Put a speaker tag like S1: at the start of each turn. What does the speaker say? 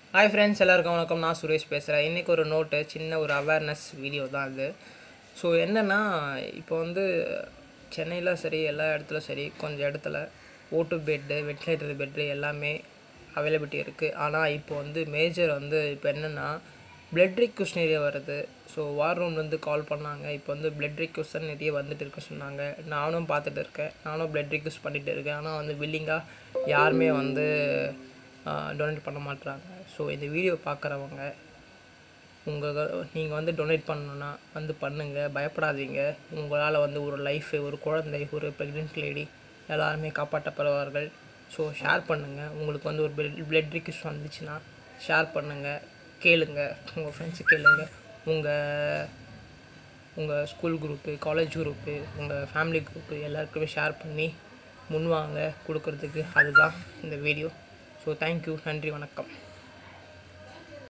S1: hi friends எல்லாருக்கும் வணக்கம் நான் சுரேஷ் பேசுகிறேன் இன்றைக்கி ஒரு நோட்டு சின்ன ஒரு அவேர்னஸ் வீடியோ தான் இது ஸோ என்னென்னா இப்போ வந்து சென்னையில் சரி எல்லா இடத்துல சரி கொஞ்சம் இடத்துல ஓட்டு பெட்டு வென்டிலேட்டர் பெட்டு எல்லாமே அவைலபிலிட்டி இருக்குது ஆனால் இப்போ வந்து மேஜர் வந்து இப்போ என்னென்னா பிளட் ரிக்வஸ்ட் நிறைய வருது ஸோ வார் ரூம்லேருந்து கால் பண்ணாங்க இப்போ வந்து பிளட் ரிக்வஸ்ட் நிறைய வந்துட்டு இருக்க சொன்னாங்க நானும் பார்த்துட்டு இருக்கேன் நானும் பிளட் ரிக்வஸ்ட் பண்ணிகிட்டு இருக்கேன் ஆனால் வந்து வில்லிங்காக யாருமே வந்து டொனேட் பண்ண மாட்றாங்க ஸோ இந்த வீடியோ பார்க்குறவங்க உங்கள் நீங்கள் வந்து டொனேட் பண்ணணுன்னா வந்து பண்ணுங்கள் பயப்படாதீங்க உங்களால் வந்து ஒரு லைஃபு ஒரு குழந்தை ஒரு ப்ரெக்னென்ட் லேடி எல்லாருமே காப்பாற்றப்படுவார்கள் ஸோ ஷேர் பண்ணுங்கள் உங்களுக்கு வந்து ஒரு பிளட் பிளட் ரிக்வஸ்ட் வந்துச்சுன்னா ஷேர் பண்ணுங்கள் கேளுங்க உங்கள் ஃப்ரெண்ட்ஸு கேளுங்க உங்கள் உங்கள் ஸ்கூல் குரூப்பு காலேஜ் குரூப்பு உங்கள் ஃபேமிலி குரூப்பு எல்லாருக்குமே ஷேர் பண்ணி முன்வாங்க கொடுக்கறதுக்கு அதுதான் இந்த வீடியோ ஸோ தேங்க்யூ நன்றி வணக்கம்